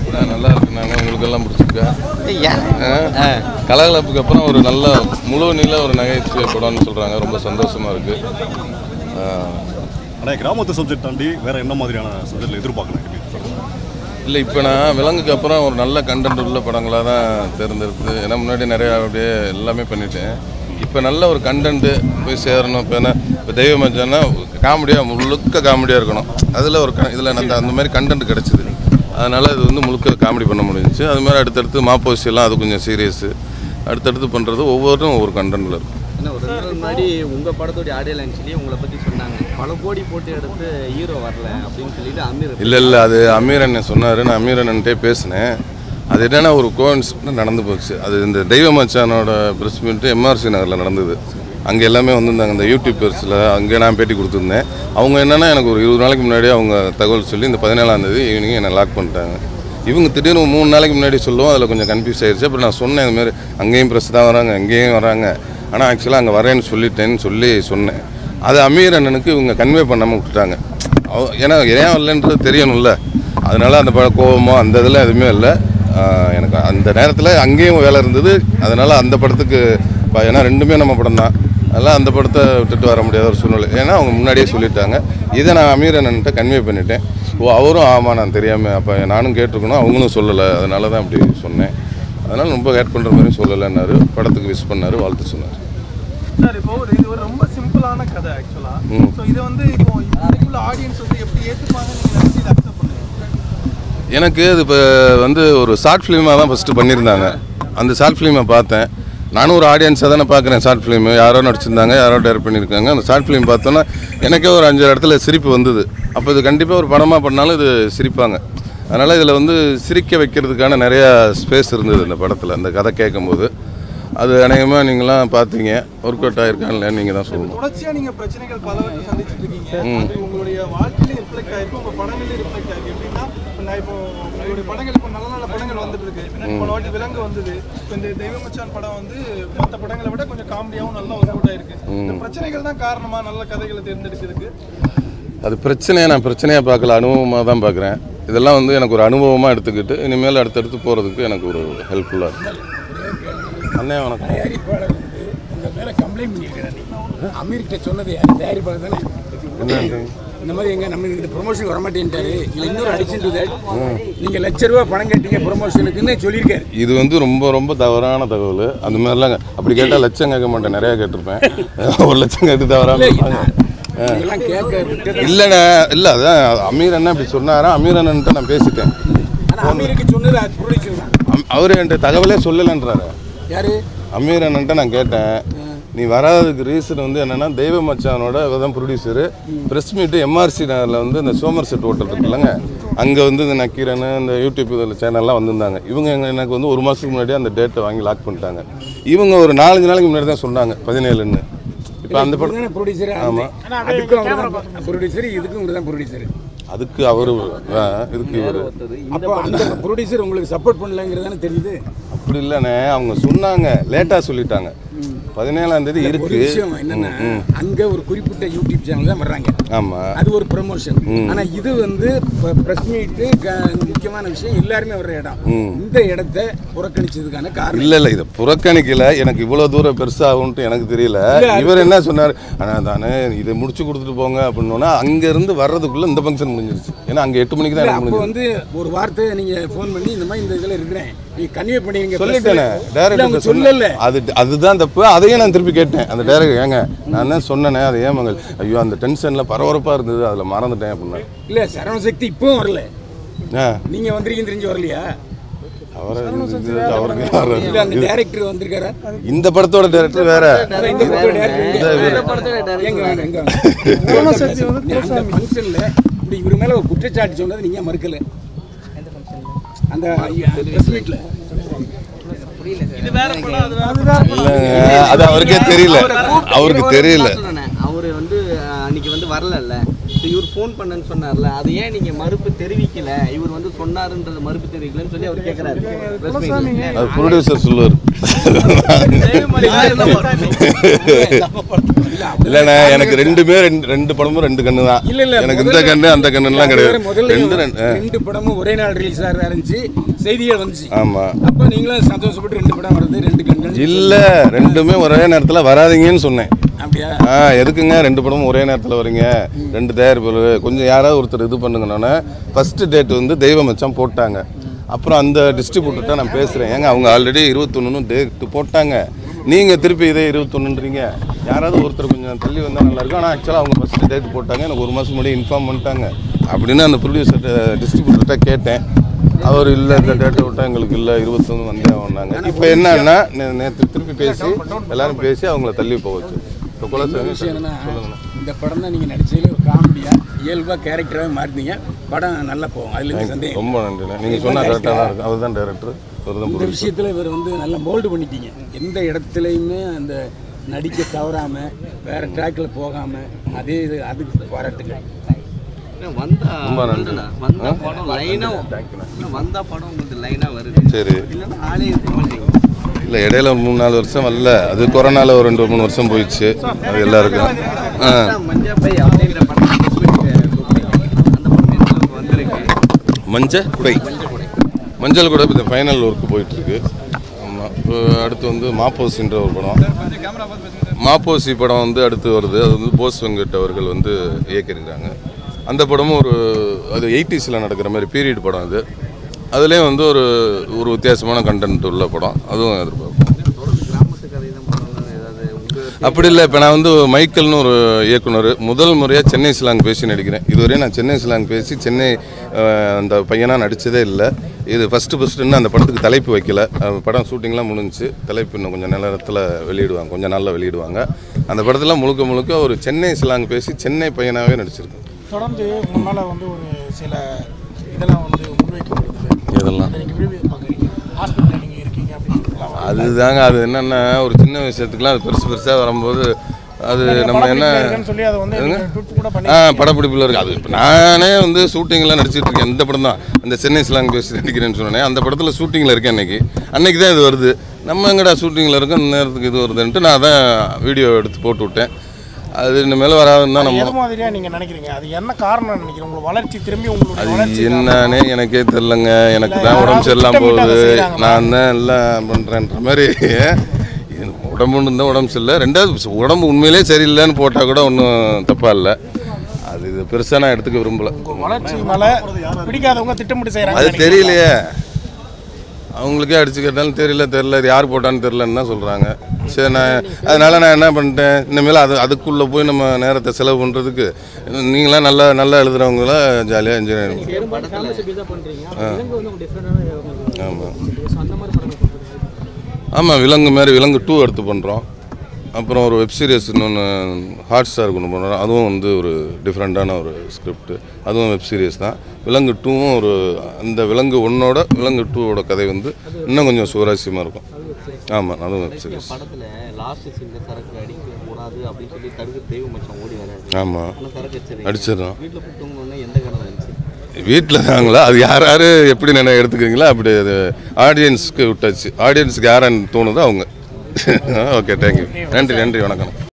ஆ, நல்லா இருக்குனாங்க உங்களுக்கு எல்லாம் பிடிச்சிருக்கா ஐயா ஆ? கலகலப்புக்கு அப்புறம் ஒரு நல்ல முழு நீள ஒரு நகைச்சுவை படம்னு சொல்கிறாங்க ரொம்ப சந்தோஷமாக இருக்குது ஆனால் கிராமத்து சப்ஜெக்ட் தாண்டி வேற என்ன மாதிரியான சப்ஜெக்டில் எதிர்பார்க்கலாம் இல்லை இப்போ நான் விலங்குக்கு அப்புறம் ஒரு நல்ல கண்டென்ட் உள்ள படங்களாக தான் தேர்ந்தெடுத்து ஏன்னா முன்னாடி நிறையா அப்படியே எல்லாமே பண்ணிட்டேன் இப்போ நல்ல ஒரு கண்டென்ட்டு போய் சேரணும் இப்போ என்ன இப்போ தெய்வ மச்சான்னா காமெடியாக முழுக்க காமெடியாக இருக்கணும் அதில் ஒரு இதில் அந்த அந்த மாதிரி கண்டென்ட் கிடச்சிது அதனால் இது வந்து முழுக்க காமெடி பண்ண முடிஞ்சுச்சு அது மாதிரி அடுத்தடுத்து மாப்போசி எல்லாம் அது கொஞ்சம் சீரியஸு அடுத்தடுத்து பண்ணுறது ஒவ்வொருத்தரும் ஒவ்வொரு கண்டென்ட்டில் இருக்கும் என்ன ஒரு ரெண்டு நாள் முன்னாடி உங்கள் படத்தோடைய ஆடியோ லான்ச்லேயே உங்களை பற்றி சொன்னாங்க பல கோடி போட்டு எடுத்து ஹீரோ வரல அப்படின்னு சொல்லிட்டு அமீர் இல்லை இல்லை அது அமீர் அண்ணன் சொன்னார் நான் அமீர் அண்ணன்ட்டே பேசினேன் அது என்னென்னா ஒரு கோயின்சிடன்ட் நடந்து போச்சு அது இந்த தெய்வ மச்சானோட ப்ரெஸ் மீட்டு எம்ஆர்சி நகரில் நடந்தது அங்கே எல்லாமே வந்திருந்தாங்க இந்த யூடியூபர்ஸில் அங்கே நான் பேட்டி கொடுத்துருந்தேன் அவங்க என்னென்னா எனக்கு ஒரு இருபது நாளைக்கு முன்னாடி அவங்க தகவல் சொல்லி இந்த பதினேழாம் தேதி ஈவினிங் என்னை லாக் பண்ணிட்டாங்க இவங்க திடீர்னு ஒரு மூணு நாளைக்கு முன்னாடி சொல்லுவோம் அதில் கொஞ்சம் கன்ஃபியூஸ் ஆயிடுச்சு அப்புறம் நான் சொன்னேன் இந்த மாதிரி அங்கேயும் ப்ரெஸ் தான் வராங்க அங்கேயும் வராங்க ஆனால் ஆக்சுவலாக அங்கே வரேன்னு சொல்லிட்டேன்னு சொல்லி சொன்னேன் அது அமீர் அண்ணனுக்கு இவங்க கன்வே பண்ணாமல் விட்டுட்டாங்க அவ- ஏன்னா ஏன் வரலன்றது தெரியணும்ல அதனால அந்த ப கோவமோ அந்த இதெல்லாம் எதுவுமே இல்லை ஆஹ் எனக்கு அந்த நேரத்தில் அங்கேயும் வேலை இருந்தது அதனால அந்த படத்துக்கு ப- ஏன்னா ரெண்டுமே நம்ம படம் தான் அதெல்லாம் அந்த படத்தை விட்டுட்டு வர முடியாத ஒரு சூழ்நிலை ஏன்னா அவங்க முன்னாடியே சொல்லிட்டாங்க இதை நான் அமீர் அண்ணன்ட்ட கன்வே பண்ணிட்டேன் ஓ அவரும் ஆமாம் நான் தெரியாமல் அப்போ நானும் கேட்டிருக்கணும் அவங்களும் சொல்லலை அதனால தான் அப்படி சொன்னேன் அதனால் ரொம்ப கேட் பண்ணுற மாதிரியும் சொல்லலைன்னாரு படத்துக்கு விஷ் பண்ணார் வாழ்த்து சொன்னார் சார் இப்போ ஒரு இது ஒரு ரொம்ப சிம்பிளான கதை ஆக்சுவலா ம். ஸோ இதை வந்து இப்போ இப்போதைக்குள்ள ஆடியன்ஸ் வந்து எப்படி ஏற்றுப்பாங்க நீங்க நினைச்சு இதை அக்செப்ட் பண்ணுங்க எனக்கு இது இப்போ வந்து ஒரு ஷார்ட் ஃபிலிமாக தான் ஃபஸ்ட்டு பண்ணியிருந்தாங்க அந்த ஷார்ட் ஃபிலிமை பார்த்தேன் நானும் ஒரு ஆடியன்ஸாக தானே பார்க்குறேன் ஷார்ட் ஃபிலிம் யாரோ நடிச்சிருந்தாங்க யாரோ டைரக்ட் பண்ணியிருக்காங்க அந்த ஷார்ட் ஃபிலிம் பார்த்தோன்னா எனக்கே ஒரு அஞ்சு இடத்துல சிரிப்பு வந்தது அப்போ இது கண்டிப்பாக ஒரு படமாக பண்ணாலும் இது சிரிப்பாங்க அதனால் இதில் வந்து சிரிக்க வைக்கிறதுக்கான நிறையா ஸ்பேஸ் இருந்தது இந்த படத்தில் அந்த கதை கேட்கும்போது அது அநேகமாக நீங்களாம் பார்த்தீங்க ஒர்க் அவுட் ஆயிருக்கான்னு இல்லையான்னு நீங்கள் தான் சொல்லணும் தொடர்ச்சியா நீங்க பிரச்சனைகள் பலவற்றை சந்திச்சுட்டு இருக்கீங்க அது உங்களுடைய வாழ்க்கையில ரிஃப்ளெக்ட் ஆயிருக்கு உங்க படங்கள்லயும் ரிஃப்ளெக்ட் ஆயிருக்கு எப்படின்னா இப்ப நான் இப்போ உங்களுடைய படங்கள் இப்போ நல்ல நல்ல படங்கள் வந்துட்டு இருக்கு போன வாட்டி விலங்கு வந்தது இப்போ இந்த தெய்வ மச்சான் படம் வந்து மற்ற படங்களை விட கொஞ்சம் காமெடியாவும் நல்லா ஒர்க் அவுட் ஆயிருக்கு இந்த பிரச்சனைகள் தான் காரணமா நல்ல கதைகளை தேர்ந்தெடுக்கிறதுக்கு அது பிரச்சனையை நான் பிரச்சனையாக பார்க்கல அனுபவமாக தான் பார்க்குறேன் இதெல்லாம் வந்து எனக்கு ஒரு அனுபவமாக எடுத்துக்கிட்டு இனிமேல் அடுத்தடுத்து போகிறதுக்கு எனக்கு ஒரு ஹெல்ப்ஃபுல்லாக இருக்கு அண்ணே வணக்கம் தயாரிப்பாளர் வந்து உங்கள் மேலே கம்ப்ளைண்ட் பண்ணியிருக்கிறாரு அமீர்கிட்ட சொன்னது யார் தயாரிப்பாளர் தானே இந்த மாதிரி எங்க நம்ம இந்த ப்ரொமோஷன் வரமாட்டேன்ட்டாரு இல்லை இன்னொரு அடிஷன் டு தட் நீங்கள் லட்ச ரூபா பணம் கட்டிங்க ப்ரொமோஷனுக்குன்னு சொல்லியிருக்காரு இது வந்து ரொம்ப ரொம்ப தவறான தகவல் அந்த மாதிரிலாம் அப்படி கேட்டால் லட்சம் கேட்க மாட்டேன் நிறையா கேட்டிருப்பேன் ஒரு லட்சம் கேட்டு தவறாம இதெல்லாம் கேட்க விட்டது இல்லைண்ணே இல்லை அதான் அமீர் அண்ணன் இப்படி சொன்னாரா அமீர் அண்ணன்ட்ட நான் பேசிட்டேன் ஆனால் அமீருக்கு சொன்னது அது ப்ரொடியூசர் தான் அம்- அவரு என்கிட்ட தகவலே சொல்லலைன்றாரு யாரு அமீர் அண்ணன்ட்ட நான் கேட்டேன் நீ வராததுக்கு ரீசன் வந்து என்னன்னா தெய்வ மச்சானோட தான் ப்ரொடியூசரு ப்ரெஸ் மீட்டு எம்ஆர்சி நகரில் வந்து இந்த சோமர் செட் ஹோட்டல் இருக்குல்லங்க அங்கே வந்து இந்த நக்கீரன் இந்த யூடியூப் இதில் சேனல்லாம் வந்திருந்தாங்க இவங்க எங்க- எனக்கு வந்து ஒரு மாதத்துக்கு முன்னாடி அந்த டேட்டை வாங்கி லாக் பண்ணிட்டாங்க இவங்க ஒரு நாலஞ்சு நாளைக்கு முன்னாடி தான் சொன்னாங்க பதினேழுன்னு இப்போ அந்த படம் ப்ரொடியூசர் ஆமாம் அதுக்கும் ப்ரொடியூசர் இதுக்கும் இவர் தான் ப்ரொடியூசர் அதுக்கு அவர் இதுக்கு இவர் அப்போ அந்த ப்ரொடியூசர் உங்களுக்கு சப்போர்ட் பண்ணலங்கிறது தானே தெரியுது அப்படி இல்லைண்ணே அவங்க சொன்னாங்க லேட்டாக சொல்லிட்டாங்க பதினேழாம் தேதி ஒரு இருக்கு விஷயம் என்னன்னா அங்க ஒரு குறிப்பிட்ட யூடியூப் சேனல் தான் வர்றாங்க ஆமாம் அது ஒரு ப்ரமோஷன் ஆனா இது வந்து பிரஸ் மீட் முக்கியமான விஷயம் எல்லாருமே வர்ற இடம் இந்த இடத்த புறக்கணிச்சதுக்கான காரணம் இல்ல இல்ல இதை புறக்கணிக்கல எனக்கு இவ்வளவு தூரம் பெருசாகும்ட்டு எனக்கு தெரியல இவர் என்ன சொன்னார் ஆனா தானே இதை முடிச்சு கொடுத்துட்டு போங்க அப்படின்னோன்னா அங்க இருந்து வர்றதுக்குள்ள இந்த ஃபங்க்ஷன் முடிஞ்சிருச்சு ஏன்னா அங்க எட்டு மணிக்கு தான் இல்ல, எனக்கு அப்போ முடிஞ்சது வந்து ஒரு வார்த்தை நீங்க ஃபோன் பண்ணி இந்த மாதிரி இந்த இதுல இருக்கிறேன் நீ கன்வே பண்ணிருங்க சொல்லிட்டேனே அவங்க டேரக்டர் சொல்லல அது அதுதான் தப்பு அதையும் நான் திருப்பி கேட்டேன் அந்த டேரக்டர் ஏங்க நான் தான் சொன்னேனே அது ஏன் மகள் ஐயோ அந்த டென்ஷன்ல பரபரப்பா இருந்தது அதுல மறந்துட்டேன் அப்படின்னா இல்ல சரவண சக்தி இப்பவும் வரல ஆ, நீங்க வந்திருக்கீங்க தெரிஞ்சு வரலையா அவரை இது- அவருக்கு யாரு? இல்ல அந்த டைரக்டர் வந்திருக்காரா இந்த படத்தோட டேரக்டர் வேற அதான் இந்த படத்தோட director எங்க? இந்த படத்தோட director எங்க வாங்க, எங்க வாங்க. அந்த ஃபங்க்ஷன்ல இப்படி இவர் மேல ஒரு குற்றச்சாட்டு சொன்னது நீங்க மறுக்கல அந்த பிரஸ் மீட்ல இது வேற படம் அது வேற இல்லைங்க அது அவருக்கே தெரியல அவருக்கு தெரியல அவரு வந்து அஹ், அன்னைக்கு வந்து வரலல்ல So, இவர் ஃபோன் பண்ணேன்னு சொன்னார்ல அது ஏன் நீங்க மறுப்பு தெரிவிக்கல இவர் வந்து சொன்னாருன்றது மறுப்பு தெரிவிக்கலன்னு சொல்லி அவர் கேட்கறாரு Press meet ல. அது ப்ரொடியூசர் சொல்லுவார் இல்லைண்ணே எனக்கு ரெண்டுமே ரெண்டு ரெண்டு படமும் ரெண்டு கண்ணு தான் இல்ல இல்ல எனக்கு இந்த முதல்ல- கண்ணு அந்த கண்ணுலாம் கிடையாது முதல்ல ரெண்டு ரெண்டு ஆ, ரெண்டு படமும் ஒரே நாள் ரிலீஸ் ஆக இருந்துச்சு செய்திகள் வந்துச்சு ஆமா அப்ப நீங்களும் சந்தோஷப்பட்டு ரெண்டு படம் வருது ரெண்டு கண்கள் இல்ல ரெண்டுமே ஒரே நேரத்துல வராதீங்கன்னு சொன்னேன் அப்படியா ஆ எதுக்குங்க ரெண்டு படமும் ஒரே நேரத்தில் வரீங்க ரெண்டு தயாரிப்பாளர் கொஞ்சம் யாராவது ஒருத்தர் இது பண்ணுங்கன்னு ஃபர்ஸ்ட் டேட் வந்து தெய்வ மச்சான் போட்டாங்க அப்புறம் அந்த டிஸ்ட்ரிபியூட்டர்கிட்ட நான் பேசுகிறேன் ஏங்க அவங்க ஆல்ரெடி இருபத்தொன்னு டேட் போட்டாங்க நீங்கள் திருப்பி இதே இருபத்தொன்னுன்றீங்க யாராவது ஒருத்தர் கொஞ்சம் தள்ளி வந்தால் நல்லா இருக்கும் ஆனால் ஆக்சுவலாக அவங்க ஃபஸ்ட்டு டேட் போட்டாங்க எனக்கு ஒரு மாதம் முன்னாடி இன்ஃபார்ம் பண்ணிட்டாங்க அப்படின்னு அந்த ப்ரொடியூசர்கிட்ட டிஸ்ட்ரிபியூட்டர்கிட்ட கேட்டேன் அவர் இல்லை இந்த டேட்டை விட்டா எங்களுக்கு இல்லை இருபத்தொன்று வந்தே வந்தாங்க இப்போ என்னன்னா நே- நேற்று திருப்பி பேசி எல்லாரும் பேசி அவங்கள தள்ளி போக வச்சு இப்போ குலசாமி விஷயம் என்னன்னா சொல்லுங்கண்ணா இந்த படம் தான் நீங்க நடிச்சதுல ஒரு காமெடியா இயல்பா கேரக்டராகவே மாறினீங்க படம் நல்லா போகும் அதுல இருந்து சந்தேகம் ரொம்ப நன்றிண்ணே நீங்கள் சொன்னால் கரெக்டாக தான் இருக்கும் அவர் தான் டேரக்டர் அவர் தான் இந்த ப்ரொடியூசர் விஷயத்துல இவர் வந்து நல்லா மோல்டு பண்ணிட்டீங்க எந்த இடத்துலையுமே அந்த நடிக்க தவறாம வேற ட்ராக்ல போகாம அதே இது அதுக்கு பாராட்டுகள் ஏன்னா வந்தா ரொம்ப நன்றி. வந்தா வந்தா படம் லைனா வந்தா படம் உங்களுக்கு லைனா வருது சரி இல்லைன்னா ஆளே இருக்க மாட்டேங்குது இல்லை இடையில ஒரு மூணு நாலு வருஷம் வரல அது கொரோனாவில் ஒரு ரெண்டு மூணு வருஷம் போயிடுச்சு அது எல்லாருக்கும் ஆ மஞ்சப்பை அப்படிங்கிற படம் அந்த படம் எந்த அளவுக்கு வந்திருக்கு மஞ்சள் குடை மஞ்சள் கூட இப்போ ஃபைனல் ஒர்க் போயிட்டுருக்கு ஆமாம் இப்போ அடுத்து வந்து மாப்போசின்ற ஒரு படம் மாப்போசி படம் வந்து அடுத்து வருது அது வந்து போஸ் வெங்கட் அவர்கள் வந்து இயக்கியிருக்காங்க அந்த படமும் ஒரு அது எயிட்டிஸில் நடக்கிற மாதிரி பீரியட் படம் அது அதுலேயும் வந்து ஒரு ஒரு வித்தியாசமான கண்டென்ட் உள்ள படம் அதுவும் எதிர்பார்ப்போம் கிராமத்து கதை தான் படம் ஏதாவது உங்க அப்படி இல்லை இப்போ நான் வந்து மைக்கேல்னு ஒரு இயக்குனர் முதல் முறையாக சென்னை ஸ்லாங் பேசி நடிக்கிறேன் இதுவரையும் நான் சென்னை ஸ்லாங் பேசி சென்னை அஹ், அந்த பையனாக நடித்ததே இல்லை இது ஃபஸ்ட்டு ஃபஸ்ட்டுன்னு அந்த படத்துக்கு தலைப்பு வைக்கல அஹ், படம் ஷூட்டிங்லாம் முடிஞ்சுச்சு தலைப்பு இன்னும் கொஞ்சம் நேரத்தில் வெளியிடுவாங்க கொஞ்சம் நாளில் வெளியிடுவாங்க அந்த படத்தில் முழுக்க முழுக்க ஒரு சென்னை ஸ்லாங் பேசி சென்னை பையனாகவே நடிச்சிருக்கேன் தொடர்ந்து உங்க மேல வந்து ஒரு சில இதெல்லாம் வந்து முன்வைக்கப்படுது இதெல்லாம் அதை நீங்க எப்படி பார்க்குறீங்க ஹாஸ்பிட்டலில் நீங்க இருக்கீங்க அப்படின்னு சொல்லலாம் அதுதாங்க அது என்னென்னா ஒரு சின்ன விஷயத்துக்குலாம் அது பெருசு பெருசாக வரும்போது அது நம்ம என்ன படப்பிடிப்புல இருக்கேன்னு சொல்லி அதை வந்து எதுங்க? நீங்க ட்விட் கூட பண்ணி ஆ படப்பிடிப்பில் இருக்குது அது இப்போ நானே வந்து ஷூட்டிங்லாம் நடிச்சிட்டு இருக்கேன் இந்த படம் தான் அந்த சென்னை ஸ்லாங் பேசி நடிக்கிறேன்னு சொன்னேன் அந்த படத்தில் ஷூட்டிங்கில் இருக்கேன் அன்னைக்கு அன்னைக்கு தான் இது வருது நம்ம எங்கடா ஷூட்டிங்கில் இருக்கோம் இந்த நேரத்துக்கு இது வருதுன்ட்டு நான் தான் வீடியோ எடுத்து போட்டு விட்டேன் அது இனிமேல் வராதுன்னு தான் நம்ம எது மாதிரியா நீங்க நினைக்கிறீங்க அது என்ன காரணம் நினைக்கிறீங்க உங்க வளர்ச்சி திரும்பி உங்களுடைய அது வளர்ச்சி என்னன்னே எனக்கே தெரிலங்க எனக்கு இல்ல, தான் உடம்பு யாராவது சரியில்லாம திட்டமிட்டு அதை போகுது செய்றாங்களா? நான் தான் எல்லாம் பண்ணுறேன்ற மாதிரி எனக்கு உடம்பு இருந்தால் உடம்பு சரியில்லை ரெண்டாவது உடம்பு உண்மையிலே சரியில்லைன்னு போட்டால் கூட ஒன்றும் தப்பா இல்லை அது இது பெருசாக நான் எடுத்துக்க விரும்பல உங்க வளர்ச்சி மேல பிடிக்காதவங்க திட்டமிட்டு செய்யறாங்க அது தெரியலையே அவங்களுக்கே அடிச்சு கேட்டாலும் தெரியல தெரியல இது யார் போட்டான்னு தெரியலன்னு தான் சொல்கிறாங்க சரி நான் அதனால நான் என்ன பண்ணிட்டேன் இனிமேல் அது அதுக்குள்ளே போய் நம்ம நேரத்தை செலவு பண்ணுறதுக்கு நீங்களாம் நல்லா நல்லா எழுதுறவங்கள ஜாலியாக என்ஜாய் ஆமாம் ஆமாம் விலங்கு மாதிரி விலங்கு டூ எடுத்து பண்ணுறோம் அப்புறம் ஒரு வெப் சீரிஸ் இன்னொன்று ஹாட் ஸ்டார் கொண்டு பண்ணுறோம் அதுவும் வந்து ஒரு டிஃப்ரெண்ட்டான ஒரு ஸ்கிரிப்ட் அதுவும் வெப் சீரிஸ் தான் விலங்கு டூவும் ஒரு அந்த விலங்கு ஒன்னோட விலங்கு டூவோட கதை வந்து இன்னும் கொஞ்சம் சுவாரஸ்யமாக இருக்கும் ஆமாம் அதுவும் வெப் சீரிஸ் படத்துல லாஸ்ட் சீன்ல சரக்கு அடிக்க கூடாது அப்படின்னு சொல்லி தடுக்க தெய்வ மச்சான் ஓடி வராது ஆமாம் ஆனா சரக்கு அடிச்சது அடிச்சிடறோம் வீட்டுல போய் தூங்கணும்னா எந்த கனவு இருந்துச்சு வீட்டில் தாங்களா அது யார் யார் எப்படி நினை எடுத்துக்கிறீங்களோ அப்படி அது ஆடியன்ஸ்க்கு விட்டாச்சு ஆடியன்ஸுக்கு யாருன்னு தோணுதோ அவங்க ஓகே தேங்க்யூ நன்றி நன்றி வணக்கம்